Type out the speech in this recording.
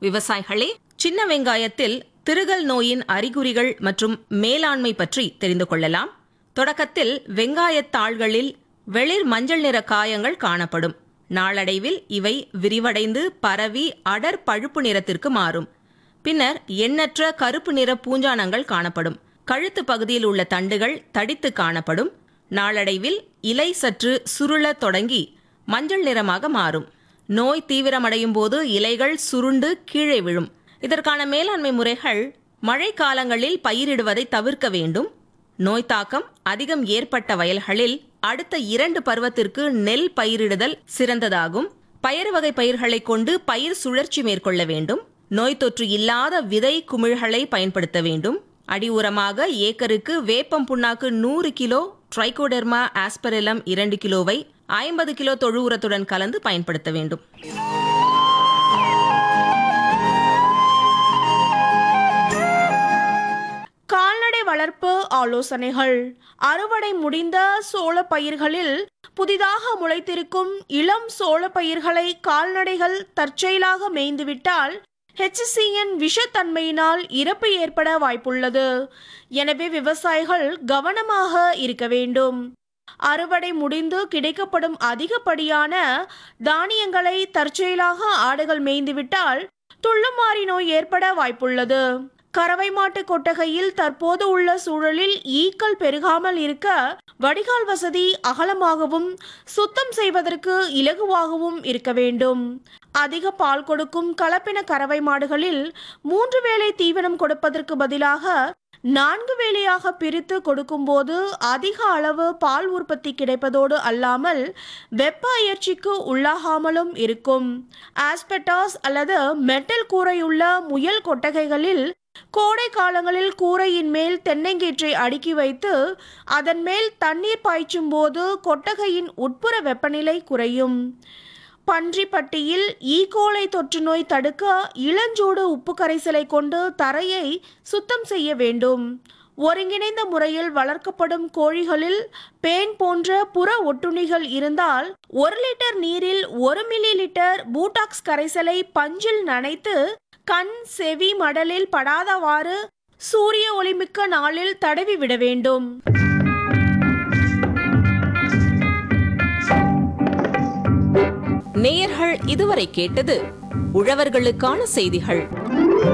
விவசாயிகளே சின்ன வெங்காயத்தில் திருகல் நோயின் அறிகுறிகள் மற்றும் மேலாண்மை பற்றி தெரிந்து கொள்ளலாம் தொடக்கத்தில் வெங்காயத் தாள்களில் வெளிர் மஞ்சள் நிற காயங்கள் காணப்படும் நாளடைவில் இவை விரிவடைந்து பரவி அடர் பழுப்பு நிறத்திற்கு மாறும் பின்னர் எண்ணற்ற கருப்பு நிற பூஞ்சானங்கள் காணப்படும் கழுத்து பகுதியில் உள்ள தண்டுகள் தடித்து காணப்படும் நாளடைவில் இலை சற்று சுருளத் தொடங்கி மஞ்சள் நிறமாக மாறும் நோய் தீவிரமடையும் போது இலைகள் சுருண்டு கீழே விழும் இதற்கான மேலாண்மை முறைகள் மழை காலங்களில் பயிரிடுவதை தவிர்க்க வேண்டும் நோய் தாக்கம் அதிகம் ஏற்பட்ட வயல்களில் அடுத்த இரண்டு பருவத்திற்கு நெல் பயிரிடுதல் சிறந்ததாகும் பயறு வகை பயிர்களை கொண்டு பயிர் சுழற்சி மேற்கொள்ள வேண்டும் நோய் தொற்று இல்லாத விதை குமிழ்களை பயன்படுத்த வேண்டும் அடி உரமாக ஏக்கருக்கு வேப்பம் புண்ணாக்கு நூறு கிலோ ட்ரைகோடெர்மா ஆஸ்பரெலம் இரண்டு கிலோவை ஐம்பது கிலோ தொழு உரத்துடன் கலந்து பயன்படுத்த வேண்டும் கால்நடை வளர்ப்பு ஆலோசனைகள் அறுவடை முடிந்த சோள பயிர்களில் புதிதாக முளைத்திருக்கும் இளம் சோள பயிர்களை கால்நடைகள் தற்செயலாக மேய்ந்துவிட்டால் ஹெச்சிசியின் விஷத்தன்மையினால் இறப்பு ஏற்பட வாய்ப்புள்ளது எனவே விவசாயிகள் கவனமாக இருக்க வேண்டும் அறுவடை முடிந்து கிடைக்கப்படும் அதிகப்படியான தானியங்களை தற்செயலாக ஆடுகள் மேய்ந்துவிட்டால் துள்ளுமாறி நோய் ஏற்பட வாய்ப்புள்ளது கறவை மாட்டு கொட்டகையில் தற்போது உள்ள சூழலில் ஈக்கள் பெருகாமல் இருக்க வடிகால் வசதி அகலமாகவும் சுத்தம் செய்வதற்கு இலகுவாகவும் இருக்க வேண்டும் அதிக பால் கொடுக்கும் கலப்பின கறவை மாடுகளில் மூன்று வேளை தீவனம் கொடுப்பதற்கு பதிலாக நான்கு வேளையாக பிரித்து கொடுக்கும்போது அதிக அளவு பால் உற்பத்தி கிடைப்பதோடு அல்லாமல் வெப்ப அயற்சிக்கு உள்ளாகாமலும் இருக்கும் ஆஸ்பெட்டாஸ் அல்லது மெட்டல் கூரையுள்ள முயல் கொட்டகைகளில் கோடை காலங்களில் கூரையின் மேல் தென்னங்கீற்றை அடுக்கி வைத்து அதன் மேல் தண்ணீர் பாய்ச்சும் போது கொட்டகையின் உட்புற வெப்பநிலை குறையும் பன்றிப்பட்டியில் ஈகோலை தொற்று நோய் தடுக்க இளஞ்சூடு உப்பு கரைசலை கொண்டு தரையை சுத்தம் செய்ய வேண்டும் ஒருங்கிணைந்த முறையில் வளர்க்கப்படும் கோழிகளில் பேன் போன்ற புற ஒட்டுண்ணிகள் இருந்தால் ஒரு லிட்டர் நீரில் ஒரு மில்லி லிட்டர் பூட்டாக்ஸ் கரைசலை பஞ்சில் நனைத்து கண் செவி மடலில் படாதவாறு சூரிய ஒளிமிக்க நாளில் தடவி விட வேண்டும் நேயர்கள் இதுவரை கேட்டது உழவர்களுக்கான செய்திகள்